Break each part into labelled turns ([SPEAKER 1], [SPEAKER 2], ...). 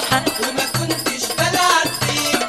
[SPEAKER 1] حق وما كنتش بلعب فيك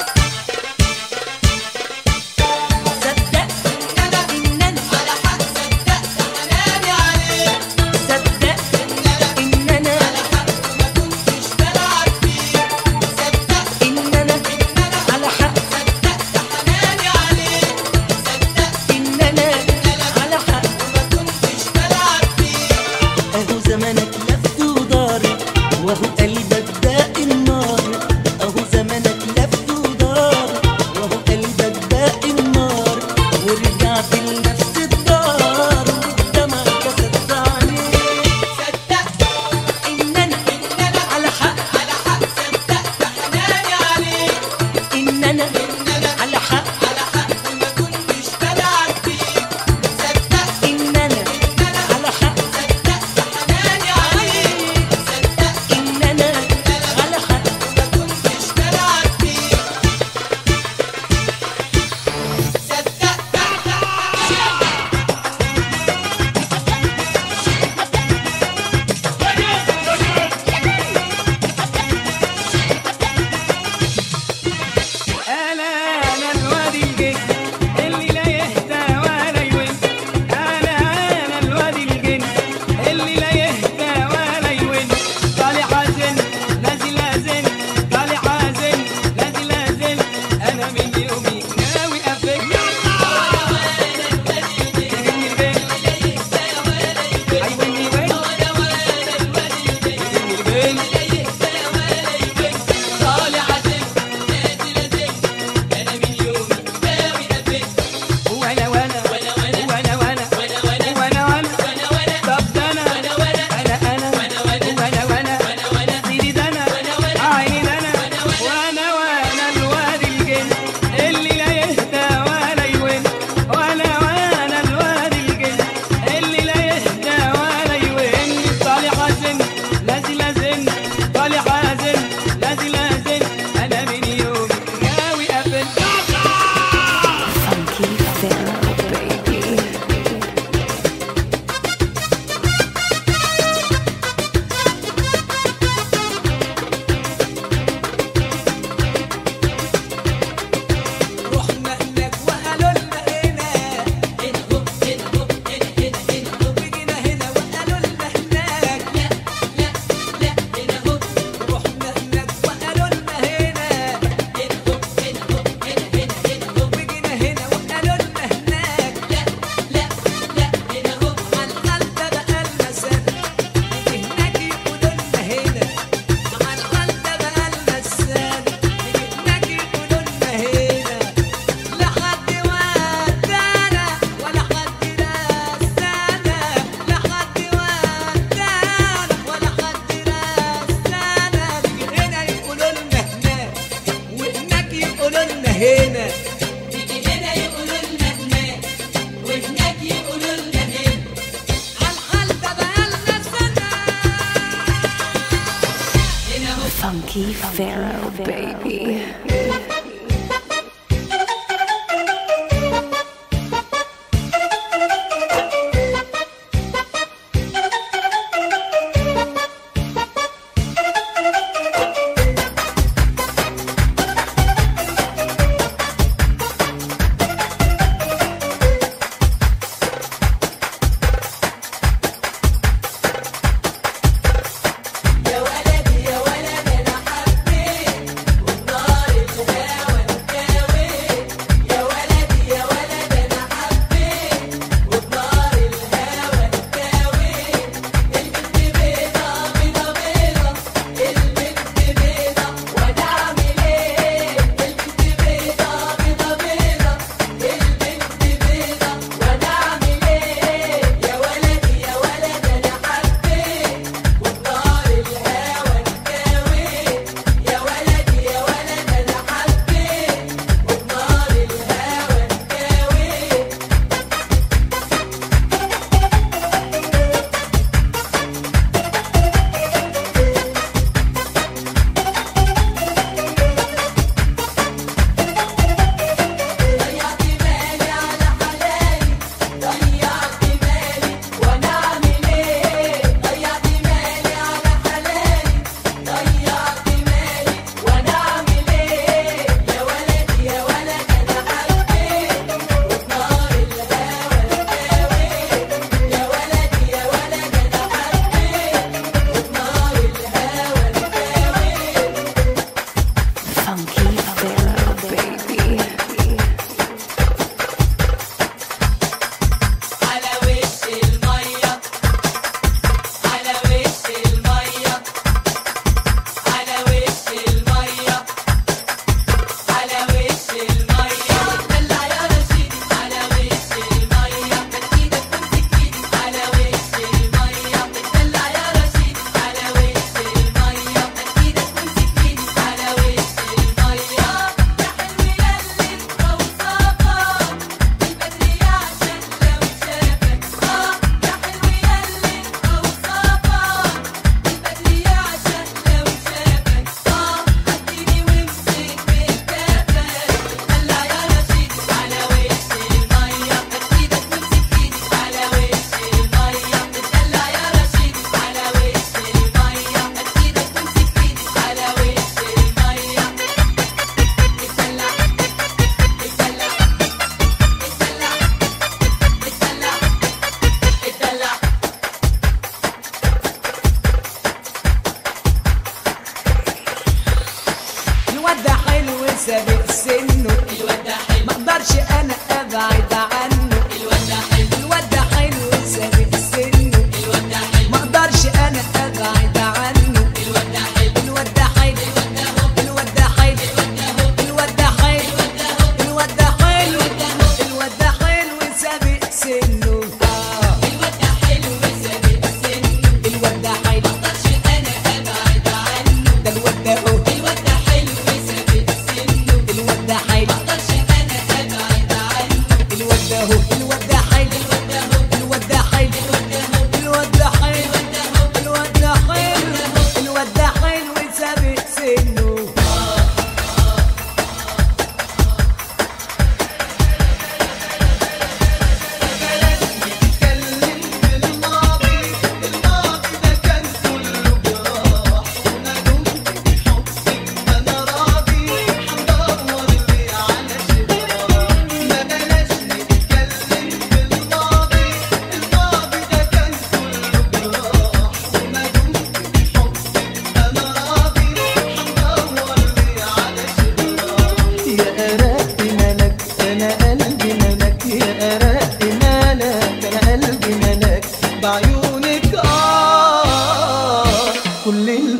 [SPEAKER 1] صدقت ان انا ان انا على حق صدقت حناني عليك صدقت ان انا ان انا على حق وما كنتش بلعب فيك صدقت ان انا ان انا على حق صدقت حناني عليك صدقت ان انا على حق وما كنتش بلعب فيك اهو زمانك لفت ودار وهو قلبك باقي النار اهو زمانك لفت ودار وهو قلبك باقي النار ورجعت لنفس الدار والدمع كسرت عليك صدقت ان انا ان انا على حق على حق صدقت حناني عليك ان انا ان انا على حق على حق وما كنتش بلعب فيك صدقت ان انا ان انا على حق صدقت حناني عليك صدقت ان انا على حق وما كنتش بلعب فيك
[SPEAKER 2] انا انا الواد الجن اللي لا يهدى ولا يوين انا انا الواد الجن اللي لا يهدى ولا يوين طالع حزن نازل ازن طالع حزن نازل ازن انا من يومي ناوي افك عيوني وين عيوني وين طالع حزن وانا وانا وانا وانا وانا وانا وانا طب ده انا انا انا وانا وانا سيدي ده انا عيني ده انا وانا وانا الواد الجن اللي لا يهدى ولا يوين وانا وانا الواد الجن اللي لا يهدى ولا يوين طالع حزن نازل ازن طالع حزن نازل ازن انا من يومي ناوي اقفل
[SPEAKER 3] Funky Pharaoh, baby.
[SPEAKER 1] رحنا هناك وقالوا لنا هنا هنا هو هنا هو هنا هنا هنا هو وجينا هنا وقالوا لنا هناك لا لا لا هنا هو رحنا هناك وقالوا لنا هنا هنا هو هنا هو هنا هنا هنا هو وجينا هنا وقالوا لنا هناك لا لا لا هنا هو على القلب بقى لنا سنة نيجي هناك يقولوا لنا هنا على القلب بقى لنا السنة نيجي هناك يقولوا لنا هنا لا حد ودانا ولا حد رسانا لا حد ودانا ولا حد رسانا نيجي هنا يقولوا لنا هناك وهناك يقولوا لنا هنا نيجي هنا يقولوا لنا هناك وهناك يقولوا لنا هنا على الحال ده بقالنا سنة هنا هو
[SPEAKER 3] Funky Pharaoh, baby.
[SPEAKER 1] يا ولدي يا ولد انا حبيت والنار اللي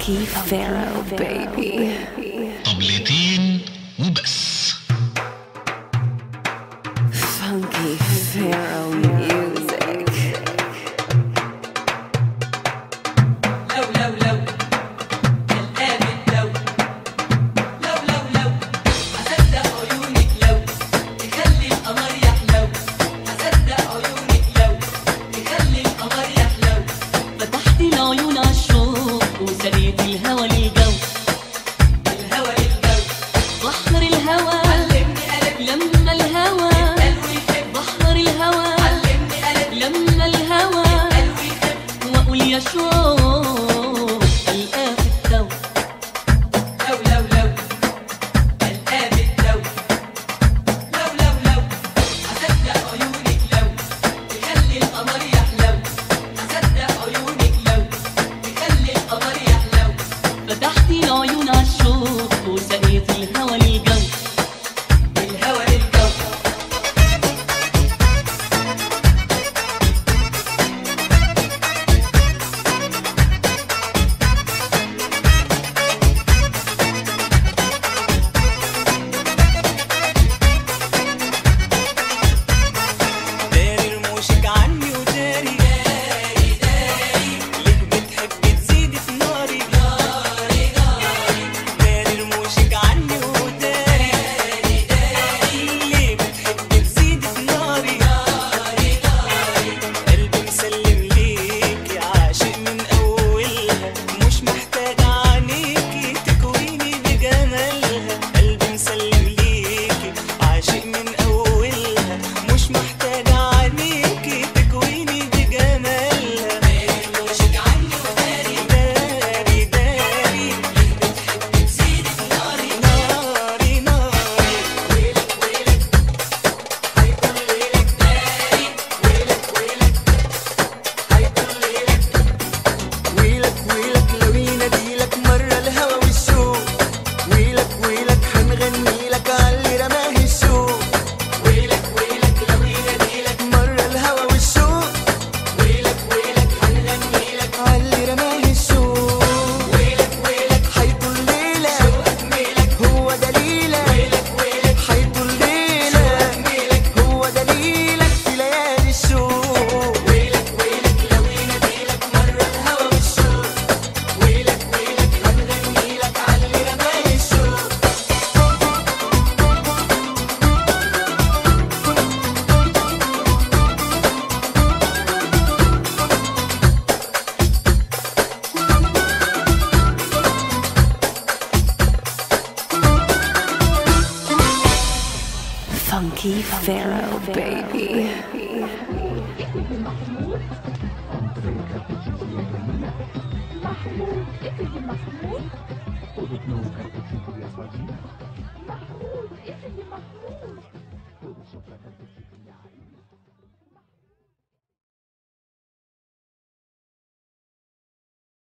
[SPEAKER 3] Funky Pharaoh, baby.
[SPEAKER 4] طبلتين وبس
[SPEAKER 3] Funky Pharaoh music.
[SPEAKER 1] لو لو لو قلقان لو لو لو لو هصدق عيونك لو تخلي القمر يحلو هصدق عيونك لو تخلي القمر يحلو فتحت العيون عالشوق وسريت الهوى للجو الهوى للجو بحر الهوى علمني قلب لما الهوى قلبي يحب بحر الهوى علمني قلب لما الهوى قلبي يحب واقول يا شوق القاه في التو لو لو لو القاه في التو لو لو لو هصدق عيونك لو تخلي القمر يحلو هصدق عيونك لو تخلي القمر يحلو فتحت العيون عالشوق وسقيت الهوى للجو الهوى للجو
[SPEAKER 5] داري رموشك عني وداري داري داري ليه بتحبي تزيدي في ناري ناري ناري داري رموشك عني وداري داري داري ليه بتحبي تزيدي في ناري ناري ناري قلبي مسلم ليكي عاشق من اولها مش محتاج عينيكي تكويني بجمالها قلبي مسلم ليكي عاشق من اولها مش محتاج عينيكي تكويني بجمالها مشيك عني وداري داري داري ليه بتحبي تزيدي في ناري ناري ناري ويلك ويلك هيكون ليلك داري ويلك ويلك هيكون ليلك ويلك ويلك لو يناديلك مرة الهوى والشوق ويلك ويلك هنغني لك عاللي رماه الشوق ويلك ويلك لو يناديلك مرة الهوى والشوق ويلك ويلك هنغني لك عاللي رماه الشوق ويلك ويلك هيطول ليلة شوقك ميلك هو دليلك ويلك ويلك هيطول ليلة شوقك ميلك هو دليلك في ليالي الشوق ويلك ويلك لو يناديلك مرة الهوى والشوق ويلك ويلك هنغني لك عاللي رماه الشوق
[SPEAKER 3] Funky Pharaoh, baby.
[SPEAKER 6] Produção